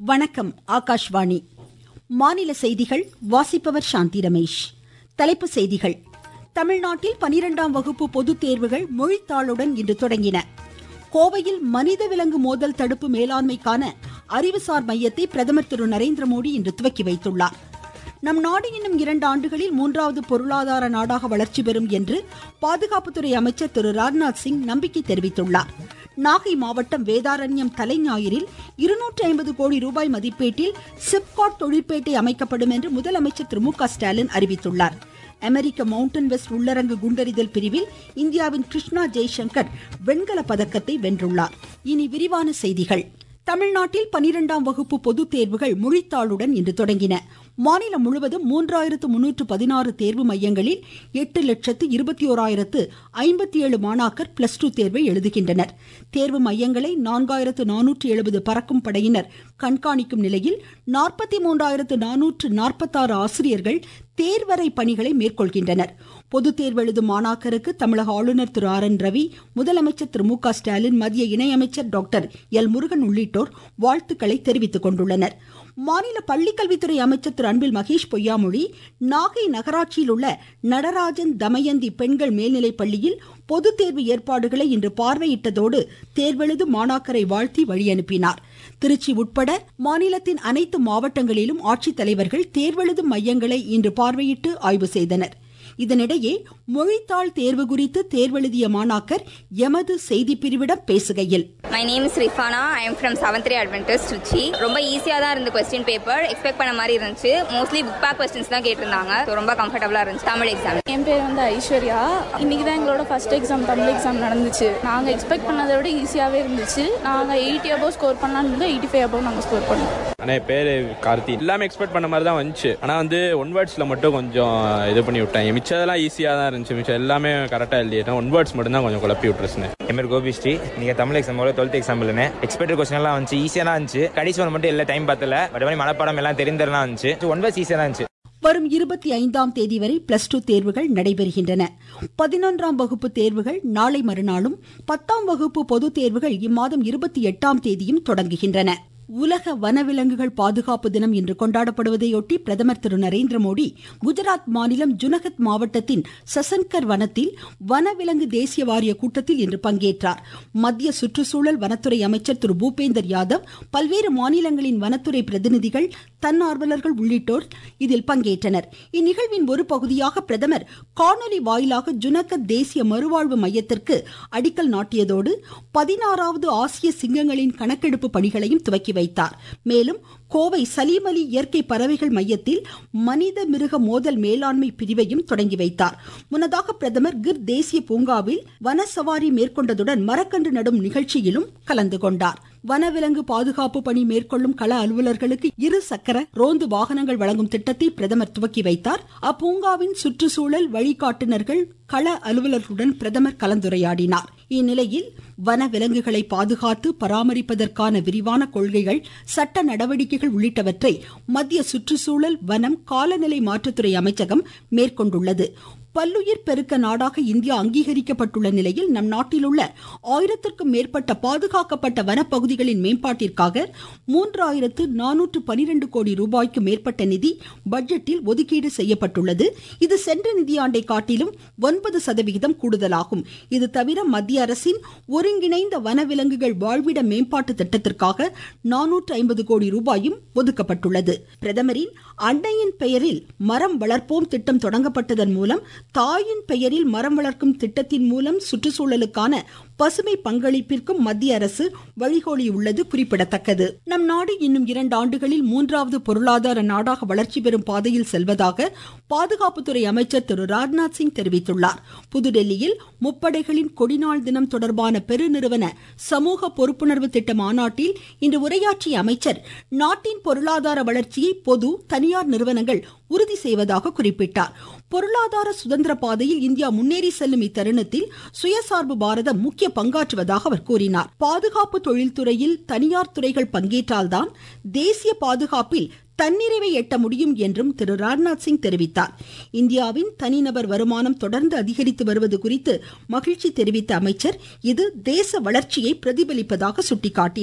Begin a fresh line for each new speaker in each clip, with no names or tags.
வணக்கம் ஆகாஷ்வாணி மாநில செய்திகள் வாசிப்பவர் சாந்தி ரமேஷ் தலைப்புச் செய்திகள் தமிழ்நாட்டில் பனிரெண்டாம் வகுப்பு பொதுத் தேர்வுகள் மொழித்தாளுடன் இன்று தொடங்கின கோவையில் மனித விலங்கு மோதல் தடுப்பு மேலாண்மைக்கான அறிவுசார் மையத்தை பிரதமர் திரு நரேந்திர மோடி இன்று துவக்கி வைத்துள்ளார் நம் நாடு இன்னும் இரண்டு ஆண்டுகளில் மூன்றாவது பொருளாதார நாடாக வளர்ச்சி பெறும் என்று பாதுகாப்புத்துறை அமைச்சர் திரு ராஜ்நாத் சிங் நம்பிக்கை தெரிவித்துள்ளார் நாகை மாவட்டம் வேதாரண்யம் தலைஞாயிறில் இருநூற்றி ஐம்பது கோடி ரூபாய் மதிப்பீட்டில் சிப்காட் தொழிற்பேட்டை அமைக்கப்படும் என்று முதலமைச்சர் திரு மு க ஸ்டாலின் அறிவித்துள்ளார் அமெரிக்க மவுண்டன் வெஸ்ட் உள்ளரங்கு குண்டறிதல் பிரிவில் இந்தியாவின் கிருஷ்ணா ஜெய்சங்கர் வெண்கல பதக்கத்தை வென்றுள்ளார் இனி விரிவான செய்திகள் தமிழ்நாட்டில் பனிரெண்டாம் வகுப்பு பொதுத் தேர்வுகள் மொழித்தாளுடன் இன்று தொடங்கின மாநிலம் முழுவதும் மூன்றாயிரத்து முன்னூற்று பதினாறு தேர்வு மையங்களில் எட்டு லட்சத்து இருபத்தி ஓராயிரத்து ஐம்பத்தி ஏழு மாணாக்கர் பிளஸ் டூ தேர்வை எழுதுகின்றனர் தேர்வு மையங்களை நான்காயிரத்து நானூற்று எழுபது பறக்கும் படையினர் கண்காணிக்கும் நிலையில் நாற்பத்தி மூன்றாயிரத்து நானூற்று நாற்பத்தாறு ஆசிரியர்கள் தேர்வறை பணிகளை மேற்கொள்கின்றனர் பொது தேர்வு எழுதும் மாணாக்கருக்கு தமிழக ஆளுநர் திரு ஆர் என் ரவி முதலமைச்சர் திரு மு க ஸ்டாலின் மத்திய இணையமைச்சர் டாக்டர் எல் முருகன் உள்ளிட்டோர் வாழ்த்துக்களை தெரிவித்துக் கொண்டுள்ளனர் மாநில பள்ளிக்கல்வித்துறை அமைச்சர் திரு அன்பில் மகேஷ் பொய்யாமொழி நாகை நகராட்சியில் உள்ள நடராஜன் தமயந்தி பெண்கள் மேல்நிலைப் பள்ளியில் பொது தேர்வு ஏற்பாடுகளை இன்று பார்வையிட்டதோடு தேர்வெழுதும் மாணாக்கரை வாழ்த்தி வழியனுப்பினார் திருச்சி உட்பட மாநிலத்தின் அனைத்து மாவட்டங்களிலும் ஆட்சித்தலைவர்கள் தேர்வெழுதும் மையங்களை இன்று பார்வையிட்டு ஆய்வு செய்தனர் இதனிடையே மொழித்தாள் தேர்வு குறித்து தேர்வெழுதிய மாணாக்கர் எமது செய்தி பிரிவிடம் பேசுகையில்
my name is Rifana I am from seventh Adventist Trichy ரொம்ப ஈஸியாக தான் இருந்த கொஸ்டின் பேப்பர் எக்ஸ்பெக்ட் பண்ண மாதிரி இருந்துச்சு மோஸ்ட்லி புக் பேக் கொஸ்டின்ஸ் தான் கேட்டிருந்தாங்க So, ரொம்ப கம்ஃபர்டபுளாக இருந்துச்சு தமிழ் எக்ஸாம்
என் பேர் வந்து ஐஸ்வர்யா இன்னைக்கு தான் எங்களோட ஃபர்ஸ்ட் எக்ஸாம் தமிழ் எக்ஸாம் நடந்துச்சு நாங்கள் எக்ஸ்பெக்ட் பண்ணதை விட ஈஸியாகவே இருந்துச்சு நாங்கள் எயிட்டி அபவ் ஸ்கோர் பண்ணலாம்னு இருந்தால் எயிட்டி ஃபைவ் அபவ் நாங்கள் ஸ்கோர் பண்ணோம்
ஆனால் என் பேர் கார்த்தி எல்லாமே எக்ஸ்பெக்ட் பண்ண மாதிரி தான் வந்துச்சு ஆனால் வந்து ஒன் வேர்ட்ஸில் மட்டும் கொஞ்சம் இது பண்ணி விட்டேன் மிச்சதெல்லாம் ஈஸியாக தான் இருந்துச்சு மிச்சம் எல்லாமே கரெக்டாக எழுதிட்டேன் ஒன் வேர்ட்ஸ் மட்டும் தான் கொஞ்சம் குழப்பி விட்டுருச்சுனேன்
என் பேர் கோபிஸ்ரீ நீங்க தமிழ் எக்ஸாமோட டுவெல்த் எக்ஸாம் இல்லைன்னு எக்ஸ்பெக்டட் கொஸ்டின் எல்லாம் வந்துச்சு ஈஸியாக தான் இருந்துச்சு கடைசி ஒன்று மட்டும் இல்லை டைம் பார்த்தல பட் மாதிரி மனப்பாடம் எல்லாம் தெரிந்தெல்லாம் இருந்துச்சு ஒன் வேர்ஸ் ஈஸியாக தான் இருந்துச்சு
வரும் இருபத்தி ஐந்தாம் தேதி வரை பிளஸ் டூ தேர்வுகள் நடைபெறுகின்றன பதினொன்றாம் வகுப்பு தேர்வுகள் நாளை மறுநாளும் பத்தாம் வகுப்பு பொதுத் தேர்வுகள் இம்மாதம் இருபத்தி எட்டாம் தேதியும் தொடங்குகின்றன உலக வனவிலங்குகள் பாதுகாப்பு தினம் இன்று கொண்டாடப்படுவதையொட்டி பிரதமர் திரு நரேந்திர மோடி குஜராத் மாநிலம் ஜுனகத் மாவட்டத்தின் சசன்கர் வனத்தில் வனவிலங்கு தேசிய வாரிய கூட்டத்தில் இன்று பங்கேற்றார் மத்திய சுற்றுச்சூழல் வனத்துறை அமைச்சர் திரு பூபேந்தர் யாதவ் பல்வேறு மாநிலங்களின் வனத்துறை பிரதிநிதிகள் தன்னார்வலர்கள் உள்ளிட்டோர் இதில் பங்கேற்றனர் இந்நிகழ்வின் ஒரு பகுதியாக பிரதமர் காணொலி வாயிலாக ஜுனகத் தேசிய மறுவாழ்வு மையத்திற்கு அடிக்கல் நாட்டியதோடு பதினாறாவது ஆசிய சிங்கங்களின் கணக்கெடுப்பு பணிகளையும் துவக்கி வைத்தார் மேலும் கோவை சலீம் அலி இயற்கை பறவைகள் மையத்தில் மனித மிருக மோதல் மேலாண்மை பிரிவையும் தொடங்கி வைத்தார் முன்னதாக பிரதமர் கிர் தேசிய பூங்காவில் வன சவாரி மேற்கொண்டதுடன் மரக்கன்று நடும் நிகழ்ச்சியிலும் கலந்து கொண்டார் வனவிலங்கு பாதுகாப்பு பணி மேற்கொள்ளும் கள அலுவலர்களுக்கு இரு சக்கர ரோந்து வாகனங்கள் வழங்கும் திட்டத்தை பிரதமர் துவக்கி வைத்தார் அப்பூங்காவின் சுற்றுச்சூழல் வழிகாட்டுனர்கள் கள அலுவலர்களுடன் பிரதமர் கலந்துரையாடினார் இந்நிலையில் வன விலங்குகளை பாதுகாத்து பராமரிப்பதற்கான விரிவான கொள்கைகள் சட்ட நடவடிக்கைகள் உள்ளிட்டவற்றை மத்திய சுற்றுச்சூழல் வனம் காலநிலை மாற்றத்துறை அமைச்சகம் மேற்கொண்டுள்ளது பல்லுயிர் பெருக்க நாடாக இந்தியா அங்கீகரிக்கப்பட்டுள்ள நிலையில் நம் நாட்டில் உள்ள ஆயிரத்திற்கும் மேற்பட்ட பாதுகாக்கப்பட்ட வனப்பகுதிகளின் மேம்பாட்டிற்காக மூன்றாயிரத்து நானூற்று பனிரெண்டு கோடி ரூபாய்க்கு மேற்பட்ட நிதி பட்ஜெட்டில் ஒதுக்கீடு செய்யப்பட்டுள்ளது இது சென்ற நிதியாண்டை காட்டிலும் ஒன்பது சதவிகிதம் கூடுதலாகும் இது தவிர மத்திய அரசின் ஒருங்கிணைந்த வனவிலங்குகள் வாழ்விட மேம்பாட்டு திட்டத்திற்காக நானூற்று ஐம்பது கோடி ரூபாயும் ஒதுக்கப்பட்டுள்ளது பிரதமரின் அன்னையின் பெயரில் மரம் வளர்ப்போம் திட்டம் தொடங்கப்பட்டதன் மூலம் தாயின் பெயரில் மரம் வளர்க்கும் திட்டத்தின் மூலம் சுற்றுச்சூழலுக்கான பசுமை பங்களிப்பிற்கும் மத்திய அரசு வழிகோலியுள்ளது குறிப்பிடத்தக்கது நம் நாடு இன்னும் இரண்டு ஆண்டுகளில் மூன்றாவது பொருளாதார நாடாக வளர்ச்சி பெறும் பாதையில் செல்வதாக பாதுகாப்புத்துறை அமைச்சர் திரு ராஜ்நாத் சிங் தெரிவித்துள்ளார் புதுடெல்லியில் முப்படைகளின் கொடிநாள் தினம் தொடர்பான பெருநிறுவன சமூக பொறுப்புணர்வு திட்ட மாநாட்டில் இன்று உரையாற்றிய அமைச்சர் நாட்டின் பொருளாதார வளர்ச்சியை பொது தனியார் நிறுவனங்கள் உறுதி செய்வதாக குறிப்பிட்டார் பொருளாதார சுதந்திர பாதையில் இந்தியா முன்னேறி செல்லும் இத்தருணத்தில் சுயசார்பு பாரதம் முக்கிய பங்காற்றுவதாக அவர் கூறினார் பாதுகாப்பு தொழில்துறையில் தனியார் துறைகள் பங்கேற்றால்தான் தேசிய பாதுகாப்பில் தன்னிறைவை எட்ட முடியும் என்றும் திரு ராஜ்நாத் சிங் தெரிவித்தார் இந்தியாவின் தனிநபர் வருமானம் தொடர்ந்து அதிகரித்து வருவது குறித்து மகிழ்ச்சி தெரிவித்த அமைச்சர் இது தேச வளர்ச்சியை பிரதிபலிப்பதாக சுட்டிக்காட்டினார்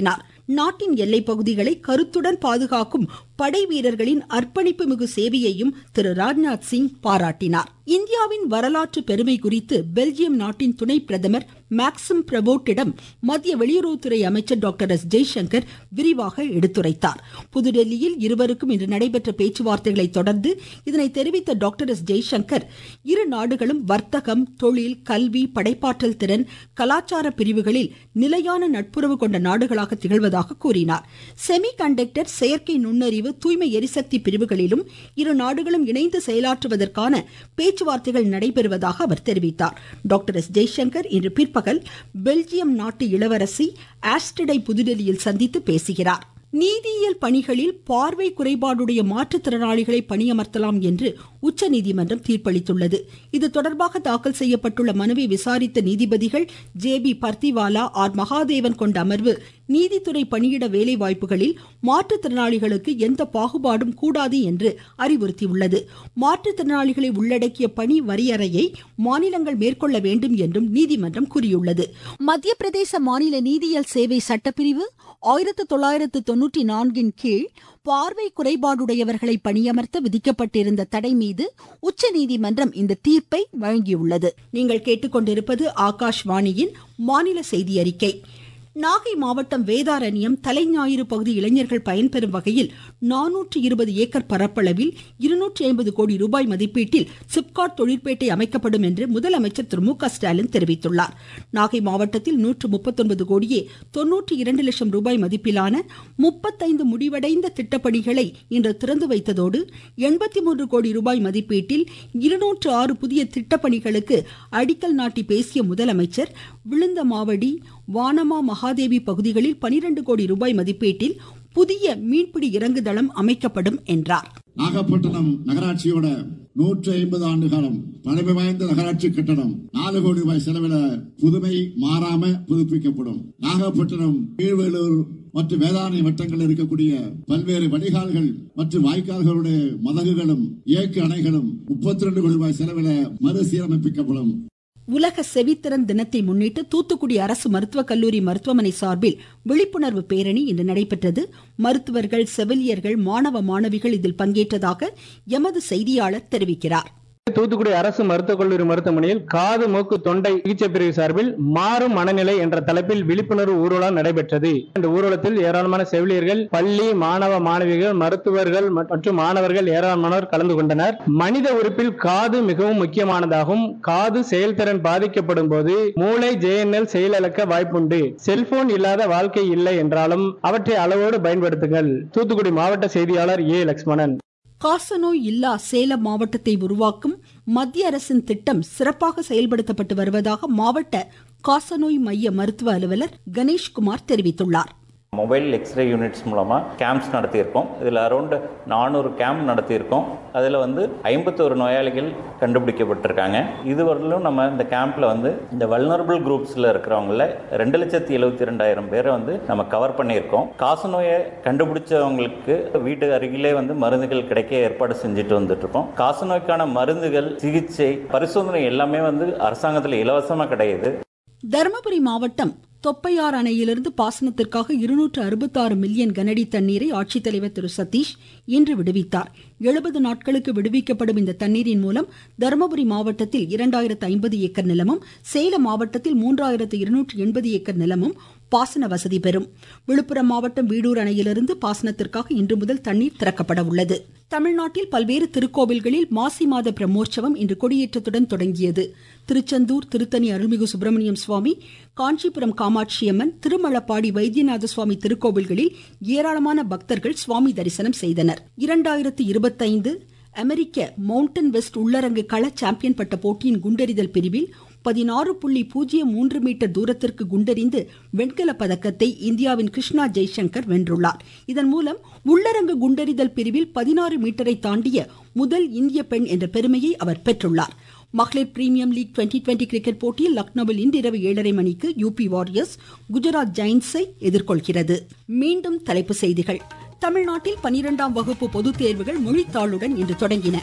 நாட்டின் எல்லை பகுதிகளை கருத்துடன் பாதுகாக்கும் படை வீரர்களின் அர்ப்பணிப்பு மிகு சேவையையும் திரு ராஜ்நாத் சிங் பாராட்டினார் இந்தியாவின் வரலாற்று பெருமை குறித்து பெல்ஜியம் நாட்டின் துணை பிரதமர் மேக்சிம் பிரபோட்டிடம் மத்திய வெளியுறவுத்துறை அமைச்சர் டாக்டர் எஸ் ஜெய்சங்கர் விரிவாக எடுத்துரைத்தார் புதுடெல்லியில் இருவருக்கும் இன்று நடைபெற்ற பேச்சுவார்த்தைகளை தொடர்ந்து இதனை தெரிவித்த டாக்டர் எஸ் ஜெய்சங்கர் இரு நாடுகளும் வர்த்தகம் தொழில் கல்வி படைப்பாற்றல் திறன் கலாச்சார பிரிவுகளில் நிலையான நட்புறவு கொண்ட நாடுகளாக திகழ்வதாக கூறினார் செமி கண்டக்டர் செயற்கை நுண்ணறிவு தூய்மை எரிசக்தி பிரிவுகளிலும் இரு நாடுகளும் இணைந்து செயலாற்றுவதற்கான பேச்சுவார்த்தைகள் நடைபெறுவதாக அவர் தெரிவித்தார் டாக்டர் எஸ் ஜெய்சங்கர் இன்று பிற்பகல் பெல்ஜியம் நாட்டு இளவரசி ஆஸ்டிடை புதுடெல்லியில் சந்தித்து பேசுகிறார் நீதியியல் பணிகளில் பார்வை குறைபாடுடைய மாற்றுத்திறனாளிகளை பணியமர்த்தலாம் என்று உச்சநீதிமன்றம் தீர்ப்பளித்துள்ளது இது தொடர்பாக தாக்கல் செய்யப்பட்டுள்ள மனுவை விசாரித்த நீதிபதிகள் J B Pardiwala R Mahadevan கொண்ட அமர்வு நீதித்துறை பணியிட வேலை வாய்ப்புகளில் மாற்றுத்திறனாளிகளுக்கு எந்த பாகுபாடும் கூடாது என்று அறிவுறுத்தியுள்ளது மாற்றுத்திறனாளிகளை உள்ளடக்கிய பணி வரையறையை மாநிலங்கள் மேற்கொள்ள வேண்டும் என்றும் நீதிமன்றம் கூறியுள்ளது மத்திய பிரதேச மாநில நீதியியல் சேவை சட்டப்பிரிவு ஆயிரத்து தொள்ளாயிரத்து தொன்னூற்றி நான்கின் கீழ் பார்வை குறைபாடுடையவர்களை பணியமர்த்த விதிக்கப்பட்டிருந்த தடை மீது உச்சநீதிமன்றம் இந்த தீர்ப்பை வழங்கியுள்ளது நீங்கள் கேட்டுக்கொண்டிருப்பது ஆகாஷ்வாணியின் மாநில செய்தி அறிக்கை நாகை மாவட்டம் வேதாரண்யம் தலைஞாயிறு பகுதி இளைஞர்கள் பயன்பெறும் வகையில் நானூற்று இருபது ஏக்கர் பரப்பளவில் இருநூற்றி ஐம்பது கோடி ரூபாய் மதிப்பீட்டில் சிப்காட் தொழிற்பேட்டை அமைக்கப்படும் என்று முதலமைச்சர் திரு மு க ஸ்டாலின் தெரிவித்துள்ளார் நாகை மாவட்டத்தில் நூற்று முப்பத்தொன்பது கோடியே தொன்னூற்றி இரண்டு லட்சம் ரூபாய் மதிப்பிலான முப்பத்தைந்து முடிவடைந்த திட்டப்பணிகளை இன்று திறந்து வைத்ததோடு எண்பத்தி மூன்று கோடி ரூபாய் மதிப்பீட்டில் இருநூற்று ஆறு புதிய திட்டப்பணிகளுக்கு அடிக்கல் நாட்டி பேசிய முதலமைச்சர் விழுந்த மாவடி வானமா மகாதேவி பகுதிகளில் பனிரெண்டு கோடி ரூபாய் மதிப்பீட்டில் புதிய மீன்பிடி இறங்குதளம் அமைக்கப்படும் என்றார்
நாகப்பட்டினம் நகராட்சியோட நூற்றி ஐம்பது ஆண்டு காலம் பழமை வாய்ந்த நகராட்சி கட்டடம் நாலு கோடி ரூபாய் செலவில புதுமை மாறாம புதுப்பிக்கப்படும் நாகப்பட்டினம் கீழ்வேலூர் மற்றும் வேதாரணி வட்டங்களில் இருக்கக்கூடிய பல்வேறு வடிகால்கள் மற்றும் வாய்க்கால்களுடைய மதகுகளும் இயக்கு அணைகளும் முப்பத்தி ரெண்டு கோடி ரூபாய் செலவில மறுசீரமைப்பிக்கப்படும்
உலக செவித்திறன் தினத்தை முன்னிட்டு தூத்துக்குடி அரசு மருத்துவக் கல்லூரி மருத்துவமனை சார்பில் விழிப்புணர்வு பேரணி இன்று நடைபெற்றது மருத்துவர்கள் செவிலியர்கள் மாணவ மாணவிகள் இதில் பங்கேற்றதாக எமது செய்தியாளர் தெரிவிக்கிறார்
தூத்துக்குடி அரசு மருத்துவக் கல்லூரி மருத்துவமனையில் காது மூக்கு தொண்டை சிகிச்சை பிரிவு சார்பில் மாறும் மனநிலை என்ற தலைப்பில் விழிப்புணர்வு ஊர்வலம் நடைபெற்றது இந்த ஊர்வலத்தில் ஏராளமான செவிலியர்கள் பள்ளி மாணவ மாணவிகள் மருத்துவர்கள் மற்றும் மாணவர்கள் ஏராளமானோர் கலந்து கொண்டனர் மனித உறுப்பில் காது மிகவும் முக்கியமானதாகும் காது செயல்திறன் பாதிக்கப்படும் போது மூளை ஜேஎன்எல் செயலிழக்க வாய்ப்புண்டு செல்போன் இல்லாத வாழ்க்கை இல்லை என்றாலும் அவற்றை அளவோடு பயன்படுத்துங்கள் தூத்துக்குடி மாவட்ட செய்தியாளர் ஏ லட்சுமணன்
காசநோய் இல்லா சேலம் மாவட்டத்தை உருவாக்கும் மத்திய அரசின் திட்டம் சிறப்பாக செயல்படுத்தப்பட்டு வருவதாக மாவட்ட காசநோய் மைய மருத்துவ அலுவலர் கணேஷ்குமார் தெரிவித்துள்ளார்
மொபைல் எக்ஸ்ரே யூனிட்ஸ் மூலமாக கேம்ப்ஸ் நடத்தியிருக்கோம் இதில் அரௌண்ட் நானூறு கேம்ப் நடத்தியிருக்கோம் அதில் வந்து ஐம்பத்தோரு நோயாளிகள் கண்டுபிடிக்கப்பட்டிருக்காங்க இதுவரையிலும் நம்ம இந்த கேம்பில் வந்து இந்த வல்னரபிள் குரூப்ஸில் இருக்கிறவங்கள ரெண்டு லட்சத்தி எழுபத்தி ரெண்டாயிரம் பேரை வந்து நம்ம கவர் பண்ணியிருக்கோம் காசு நோயை கண்டுபிடிச்சவங்களுக்கு வீட்டு அருகிலே வந்து மருந்துகள் கிடைக்க ஏற்பாடு செஞ்சுட்டு வந்துட்டு இருக்கோம் காசு நோய்க்கான மருந்துகள் சிகிச்சை பரிசோதனை எல்லாமே வந்து அரசாங்கத்தில் இலவசமாக கிடையாது
தருமபுரி மாவட்டம் தொப்பையார் அணையிலிருந்து பாசனத்திற்காக இருநூற்று அறுபத்தாறு மில்லியன் கனஅடி தண்ணீரை ஆட்சித்தலைவர் திரு சதீஷ் இன்று விடுவித்தார் எழுபது நாட்களுக்கு விடுவிக்கப்படும் இந்த தண்ணீரின் மூலம் தருமபுரி மாவட்டத்தில் இரண்டாயிரத்து ஐம்பது ஏக்கர் நிலமும் சேலம் மாவட்டத்தில் மூன்றாயிரத்து இருநூற்று எண்பது ஏக்கர் நிலமும் பாசன வசதி பெறும் விழுப்புரம் மாவட்டம் வீடூர் அணையிலிருந்து பாசனத்திற்காக இன்று முதல் தண்ணீர் திறக்கப்பட உள்ளது தமிழ்நாட்டில் பல்வேறு திருக்கோவில்களில் மாசி மாத பிரம்மோற்சவம் இன்று கொடியேற்றத்துடன் தொடங்கியது திருச்செந்தூர் திருத்தணி அருள்மிகு சுப்பிரமணியம் சுவாமி காஞ்சிபுரம் காமாட்சியம்மன் திருமலப்பாடி வைத்தியநாத சுவாமி திருக்கோவில்களில் ஏராளமான பக்தர்கள் சுவாமி தரிசனம் செய்தனர் இரண்டாயிரத்து இருபத்தைந்து அமெரிக்க மவுண்டன் வெஸ்ட் உள்ளரங்கு கள சாம்பியன் பட்ட போட்டியின் குண்டெறிதல் பிரிவில் பதினாறு புள்ளி பூஜ்ஜியம் மூன்று மீட்டர் தூரத்திற்கு குண்டெறிந்து வெண்கல பதக்கத்தை இந்தியாவின் கிருஷ்ணா ஜெய்சங்கர் வென்றுள்ளார் இதன் மூலம் உள்ளரங்கு குண்டெறிதல் பிரிவில் பதினாறு மீட்டரை தாண்டிய முதல் இந்திய பெண் என்ற பெருமையை அவர் பெற்றுள்ளார் மகளிர் premium league twenty twenty cricket போட்டியில் லக்னோவில் இன்றிரவு ஏழரை மணிக்கு யூபி வாரியர்ஸ் குஜராத் ஜெயின்ஸை எதிர்கொள்கிறது மீண்டும் தலைப்பு செய்திகள் தமிழ்நாட்டில் பனிரெண்டாம் வகுப்பு பொதுத் தேர்வுகள் மொழித்தாளுடன் இன்று தொடங்கின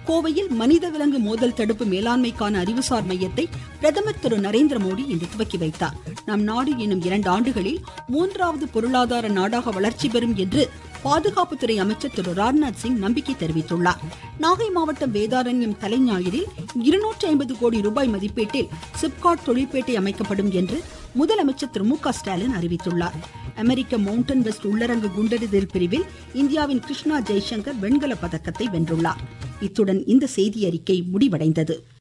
கோவையில் மனித விலங்கு மோதல் தடுப்பு மேலாண்மைக்கான அறிவுசார் மையத்தை பிரதமர் திரு நரேந்திர மோடி இன்று துவக்கி வைத்தார் நம் நாடு இன்னும் இரண்டு ஆண்டுகளில் மூன்றாவது பொருளாதார நாடாக வளர்ச்சி பெறும் என்று பாதுகாப்புத்துறை அமைச்சர் திரு ராஜ்நாத் சிங் நம்பிக்கை தெரிவித்துள்ளார் நாகை மாவட்டம் வேதாரண்யம் தலைஞாயிறில் இருநூற்றி ஐம்பது கோடி ரூபாய் மதிப்பீட்டில் சிப்காட் தொழிற்பேட்டை அமைக்கப்படும் என்று முதலமைச்சர் திரு மு க ஸ்டாலின் அறிவித்துள்ளார் அமெரிக்க மவுண்டன் வெஸ்ட் உள்ளரங்கு குண்டெறிதல் பிரிவில் இந்தியாவின் கிருஷ்ணா ஜெய்சங்கர் வெண்கல பதக்கத்தை வென்றுள்ளார் இத்துடன் இந்த செய்தி அறிக்கை முடிவடைந்தது